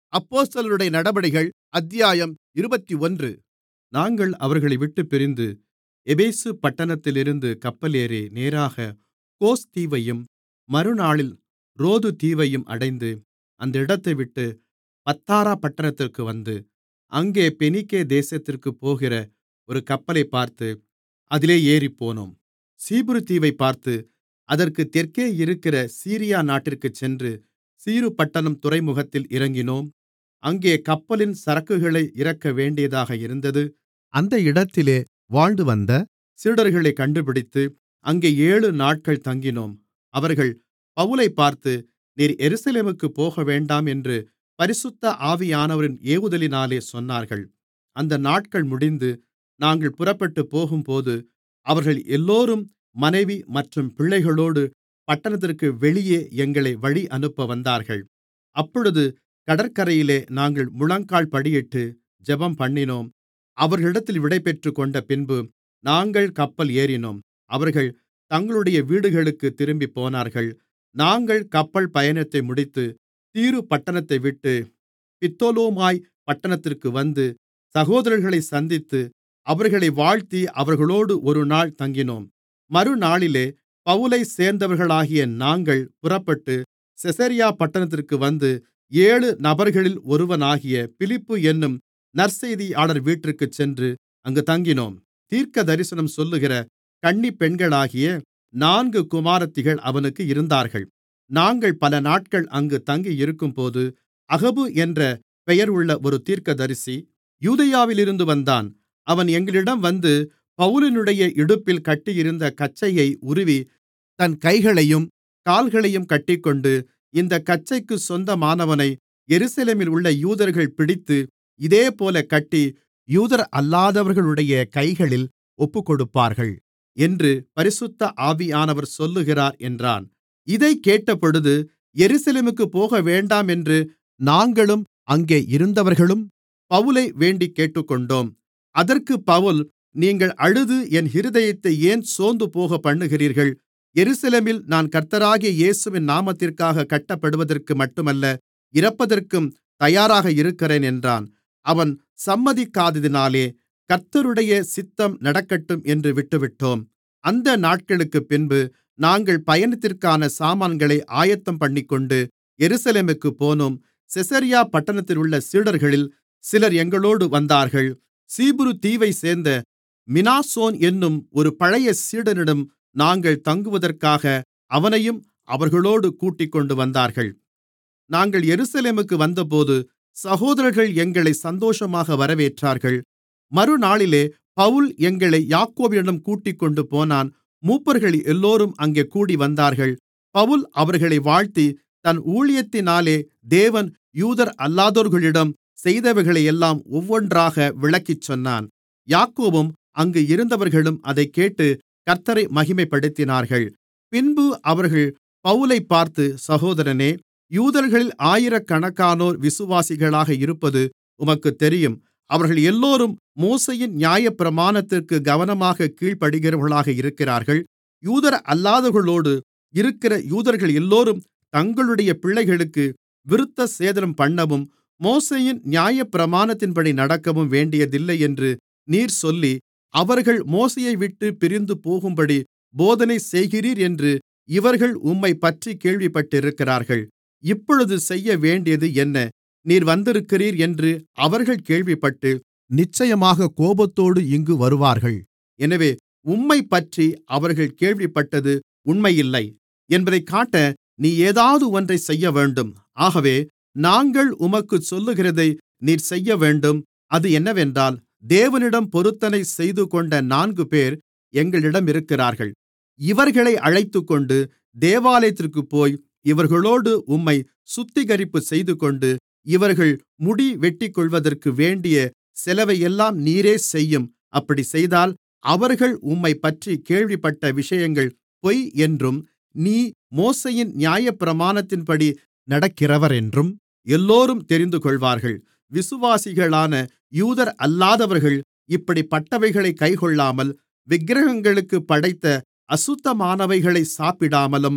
அப்போஸ்தலர்களுடைய நடபடிகள் அத்தியாயம் இருபத்தொன்று நாங்கள் அவர்களைவிட்டுப் பிரிந்து எபேசு பட்டணத்திலிருந்து கப்பலேறி நேராக கோஸ் தீவையும் மறுநாளில் ரோது தீவையும் அடைந்து அந்த இடத்தைவிட்டு பத்தாரா பட்டணத்திற்கு வந்து அங்கே பெனிக்கே தேசத்திற்குப் போகிற ஒரு கப்பலைப் பார்த்து அதிலே ஏறிப்போனோம் சீப்புரு தீவைப் பார்த்து அதற்குத் தெற்கே இருக்கிற சீரியா நாட்டிற்குச் சென்று தீரு பட்டணம் துறைமுகத்தில் இறங்கினோம் அங்கே கப்பலின் சரக்குகளை இறக்கவேண்டியதாக இருந்தது அந்த இடத்திலே வாழ்ந்துவந்த சீடர்களைக் கண்டுபிடித்து அங்கே ஏழுநாட்கள் தங்கினோம் அவர்கள் பவுலைப் பார்த்து நீர் எருசலேமுக்குப் போகவேண்டாம் என்று பரிசுத்த ஆவியானவரின் ஏவுதலினாலே சொன்னார்கள் அந்த நாட்கள் முடிந்து நாங்கள் புறப்பட்டுப் போகும்போது அவர்கள் எல்லோரும் மனைவி மற்றும் பிள்ளைகளோடு பட்டணத்திற்கு வெளியே எங்களை வழியனுப்ப வந்தார்கள் அப்பொழுது கடற்கரையிலே நாங்கள் முழங்கால்படியிட்டு ஜெபம்பண்ணினோம் அவர்களிடத்தில் விடைபெற்றுக்கொண்டபின்பு நாங்கள் கப்பல் ஏறினோம் அவர்கள் தங்களுடைய வீடுகளுக்குத் திரும்பிப்போனார்கள் நாங்கள் கப்பல் பயணத்தை முடித்து தீரு பட்டணத்தைவிட்டு பித்தொலோமாய் பட்டணத்திற்கு வந்து சகோதரர்களைச் சந்தித்து அவர்களை வாழ்த்தி அவர்களோடு ஒருநாள் தங்கினோம் மறுநாளிலே பவுலைச் சேர்ந்தவர்களாகிய நாங்கள் புறப்பட்டு செசரியா பட்டணத்திற்கு வந்து ஏழு நபர்களில் ஒருவனாகிய பிலிப்பு என்னும் நற்செய்தியாளர் வீட்டிற்குச் சென்று அங்கு தங்கினோம் தீர்க்கதரிசனம் சொல்லுகிற கன்னிப்பெண்களாகிய நான்கு குமாரத்திகள் அவனுக்கு இருந்தார்கள் நாங்கள் பல நாட்கள் அங்கு தங்கியிருக்கும்போது அகபு என்ற பெயருள்ள ஒரு தீர்க்கதரிசி யூதேயாவிலிருந்து வந்தான் அவன் எங்களிடம் வந்து பவுலினுடைய இடுப்பில் கட்டியிருந்த கச்சையை உருவி தன் கைகளையும் கால்களையும் கட்டிக்கொண்டு இந்தக் கச்சைக்குச் சொந்தமானவனை எருசலேமில் உள்ள யூதர்கள் பிடித்து இதேபோல கட்டி யூதரல்லாதவர்களுடைய கைகளில் ஒப்புக்கொடுப்பார்கள் என்று பரிசுத்த ஆவியானவர் சொல்லுகிறார் என்றான் இதைக் கேட்டபொழுது எருசலேமுக்குப் போகவேண்டாம் என்று நாங்களும் அங்கே இருந்தவர்களும் பவுலை வேண்டிக் கேட்டுக்கொண்டோம் அதற்குப் பவுல் நீங்கள் அழுது என் இருதயத்தை ஏன் சோர்ந்துபோக பண்ணுகிறீர்கள் எருசலேமில் நான் கர்த்தராகிய இயேசுவின் நாமத்திற்காக கட்டப்படுவதற்கு மட்டுமல்ல இறப்பதற்கும் தயாராக இருக்கிறேன் என்றான் அவன் சம்மதிக்காததினாலே கர்த்தருடைய சித்தம் நடக்கட்டும் என்று விட்டுவிட்டோம் அந்த நாட்களுக்குப் பின்பு நாங்கள் பயணத்திற்கான சாமான்களை ஆயத்தம்பண்ணிக்கொண்டு எருசலேமுக்குப் போனோம் செசரியா பட்டணத்திலுள்ள சீடர்களில் சிலர் எங்களோடு வந்தார்கள் சீப்புரு தீவைச் சேர்ந்த மினாசோன் என்னும் ஒரு பழைய சீடனிடம் நாங்கள் தங்குவதற்காக அவனையும் அவர்களோடு கூட்டிக்கொண்டு வந்தார்கள் நாங்கள் எருசலேமுக்கு வந்தபோது சகோதரர்கள் எங்களை சந்தோஷமாக வரவேற்றார்கள் மறுநாளிலே பவுல் எங்களை யாக்கோபினிடம் கூட்டிக்கொண்டு போனான் மூப்பர்கள் எல்லோரும் அங்கே கூடிவந்தார்கள் பவுல் அவர்களை வாழ்த்தி தன் ஊழியத்தினாலே தேவன் யூதர் அல்லாதோர்களிடம் செய்தவைகளையெல்லாம் ஒவ்வொன்றாக விளக்கிச் சொன்னான் யாக்கோபும் அங்கு இருந்தவர்களும் அதைக் கேட்டு கர்த்தரை மகிமைப்படுத்தினார்கள் பின்பு அவர்கள் பவுலைப் பார்த்து சகோதரனே யூதர்களில் ஆயிரக்கணக்கானோர் விசுவாசிகளாக இருப்பது உமக்குத் தெரியும் அவர்கள் எல்லோரும் மோசையின் நியாயப்பிரமாணத்திற்கு கவனமாக கீழ்ப்படுகிறவர்களாக இருக்கிறார்கள் யூதர் அல்லாதவர்களோடு இருக்கிற யூதர்கள் எல்லோரும் தங்களுடைய பிள்ளைகளுக்கு விருத்த சேதனம் பண்ணவும் மோசையின் நியாயப்பிரமாணத்தின்படி நடக்கவும் வேண்டியதில்லை என்று நீர் சொல்லி அவர்கள் மோசையைவிட்டு பிரிந்து போகும்படி போதனை செய்கிறீர் என்று இவர்கள் உம்மைப்பற்றி கேள்விப்பட்டிருக்கிறார்கள் இப்பொழுது செய்யவேண்டியது என்ன நீர் வந்திருக்கிறீர் என்று அவர்கள் கேள்விப்பட்டு நிச்சயமாக கோபத்தோடு இங்கு வருவார்கள் எனவே உம்மைப்பற்றி அவர்கள் கேள்விப்பட்டது உண்மையில்லை என்பதைக் காட்ட நீ ஏதாவது ஒன்றைச் செய்யவேண்டும் ஆகவே நாங்கள் உமக்குச் சொல்லுகிறதை நீர் செய்யவேண்டும் அது என்னவென்றால் தேவனிடம் பொருத்தனை செய்துகொண்ட நான்குபேர் எங்களிடம் இருக்கிறார்கள் இவர்களை அழைத்துக்கொண்டு தேவாலயத்திற்குப் போய் இவர்களோடு உம்மை சுத்திகரிப்பு செய்துகொண்டு இவர்கள் முடி வெட்டிக்கொள்வதற்கு வேண்டிய செலவையெல்லாம் நீரே செய்யும் அப்படிச் செய்தால் அவர்கள் உம்மைப்பற்றி கேள்விப்பட்ட விஷயங்கள் பொய் என்றும் நீ மோசையின் நியாயப்பிரமாணத்தின்படி நடக்கிறவரென்றும் எல்லோரும் தெரிந்துகொள்வார்கள் விசுவாசிகளான யூதர் அல்லாதவர்கள் இப்படிப்பட்டவைகளைக் கைக்கொள்ளாமல் விக்கிரகங்களுக்குப் படைத்த அசுத்தமானவைகளை சாப்பிடாமலும்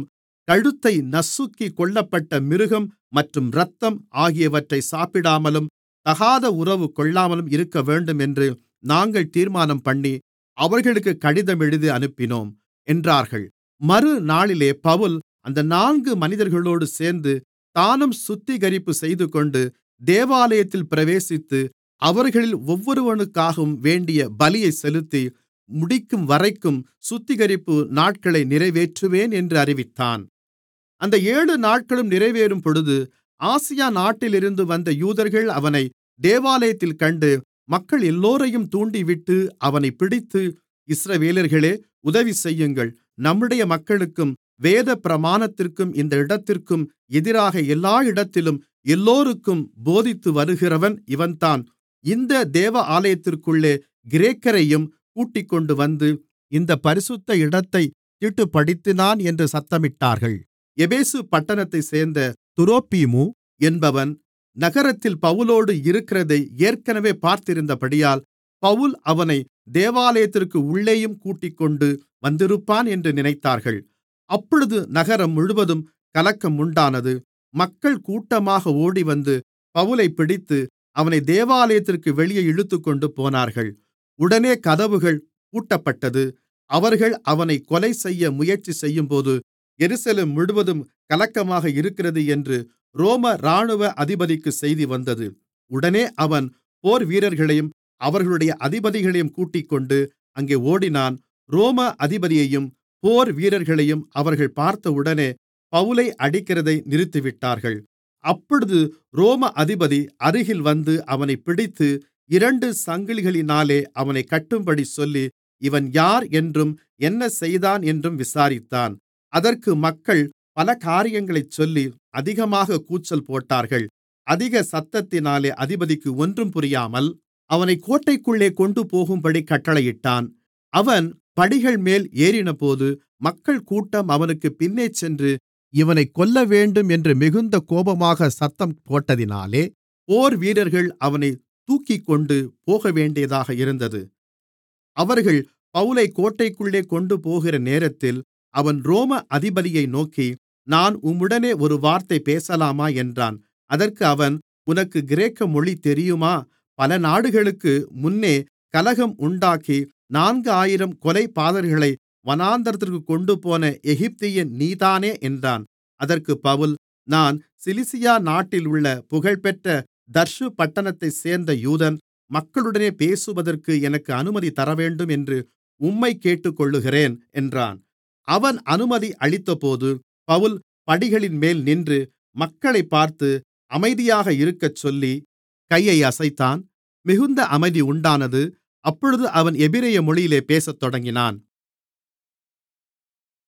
கழுத்தை நசுக்கிக் கொல்லப்பட்ட மிருகம் மற்றும் இரத்தம் ஆகியவற்றை சாப்பிடாமலும் தகாத உறவு கொள்ளாமலும் இருக்கவேண்டும் என்று நாங்கள் தீர்மானம்பண்ணி அவர்களுக்குக் கடிதம் எழுதி அனுப்பினோம் என்றார்கள் மறுநாளிலே பவுல் அந்த நான்கு மனிதர்களோடு சேர்ந்து தானும் சுத்திகரிப்பு செய்துகொண்டு தேவாலயத்தில் பிரவேசித்து அவர்களில் ஒவ்வொருவனுக்காகவும் வேண்டிய பலியைச் செலுத்தி முடிக்கும்வரைக்கும் சுத்திகரிப்பு நாட்களை நிறைவேற்றுவேன் என்று அறிவித்தான் அந்த ஏழு நாட்களும் நிறைவேறும்பொழுது ஆசியா நாட்டிலிருந்து வந்த யூதர்கள் அவனை தேவாலயத்தில் கண்டு மக்கள் எல்லோரையும் தூண்டிவிட்டு அவனைப் பிடித்து இஸ்ரவேலர்களே உதவி செய்யுங்கள் நம்முடைய மக்களுக்கும் வேதப்பிரமாணத்திற்கும் இந்த இடத்திற்கும் எதிராக எல்லா இடத்திலும் எல்லோருக்கும் போதித்து வருகிறவன் இவன்தான் இந்த தேவாலயத்திற்குள்ளே கிரேக்கரையும் கூட்டிக்கொண்டு வந்து இந்த பரிசுத்த இடத்தைத் தீட்டுப்படுத்தினான் என்று சத்தமிட்டார்கள் எபேசு பட்டணத்தைச் சேர்ந்த துரோப்பீமு என்பவன் நகரத்தில் பவுலோடு இருக்கிறதை ஏற்கனவே பார்த்திருந்தபடியால் பவுல் அவனை தேவாலயத்திற்கு உள்ளேயும் கூட்டிக்கொண்டு வந்திருப்பான் என்று நினைத்தார்கள் அப்பொழுது நகரம் முழுவதும் கலக்கம் உண்டானது மக்கள் கூட்டமாக ஓடிவந்து பவுலைப் பிடித்து அவனை தேவாலயத்திற்கு வெளியே இழுத்துக்கொண்டு போனார்கள் உடனே கதவுகள் பூட்டப்பட்டது அவர்கள் அவனைக் கொலைசெய்ய முயற்சி செய்யும்போது எருசலேம் முழுவதும் கலக்கமாக இருக்கிறது என்று ரோம இராணுவ அதிபதிக்கு செய்தி வந்தது உடனே அவன் போர்வீரர்களையும் அவர்களுடைய அதிபதிகளையும் கூட்டிக்கொண்டு அங்கே ஓடினான் ரோம அதிபதியையும் போர்வீரர்களையும் அவர்கள் பார்த்தவுடனே பவுலை அடிக்கிறதை நிறுத்திவிட்டார்கள் அப்பொழுது ரோம அதிபதி அருகில் வந்து அவனைப் பிடித்து இரண்டு சங்கிலிகளினாலே அவனைக் கட்டும்படி சொல்லி இவன் யார் என்றும் என்ன செய்தான் என்றும் விசாரித்தான் அதற்கு மக்கள் பல காரியங்களைச் சொல்லி அதிகமாக கூச்சல் போட்டார்கள் அதிக சத்தத்தினாலே அதிபதிக்கு ஒன்றும் புரியாமல் அவனைக் கோட்டைக்குள்ளே கொண்டுபோகும்படி கட்டளையிட்டான் அவன் படிகள்மேல் ஏறினபோது மக்கள் கூட்டம் அவனுக்குப் பின்னே சென்று இவனைக் கொல்லவேண்டும் என்று மிகுந்த கோபமாக சத்தம் போட்டதினாலே போர்வீரர்கள் அவனைத் தூக்கிக்கொண்டு போகவேண்டியதாக இருந்தது அவர்கள் பவுலைக் கோட்டைக்குள்ளே கொண்டுபோகிற நேரத்தில் அவன் ரோம அதிபதியை நோக்கி நான் உம்முடனே ஒரு வார்த்தை பேசலாமா என்றான் அதற்கு அவன் உனக்கு கிரேக்க மொழி தெரியுமா பல நாடுகளுக்கு முன்னே கலகம் உண்டாக்கி நான்கு ஆயிரம் கொலைபாதகர்களை வனாந்திரத்திற்குக் கொண்டுபோன எகிப்தியன் நீதானே என்றான் அதற்குப் பவுல் நான் சிலிசியா நாட்டிலுள்ள புகழ்பெற்ற தர்சு பட்டணத்தைச் சேர்ந்த யூதன் மக்களுடனே பேசுவதற்கு எனக்கு அனுமதி தரவேண்டும் என்று உம்மைக் கேட்டுக்கொள்ளுகிறேன் என்றான் அவன் அனுமதி அளித்தபோது பவுல் படிகளின்மேல் நின்று மக்களைப் பார்த்து அமைதியாக இருக்கச்சொல்லி கையை அசைத்தான் மிகுந்த அமைதி உண்டானது அப்பொழுது அவன் எபிரெய மொழியிலே பேசத் தொடங்கினான்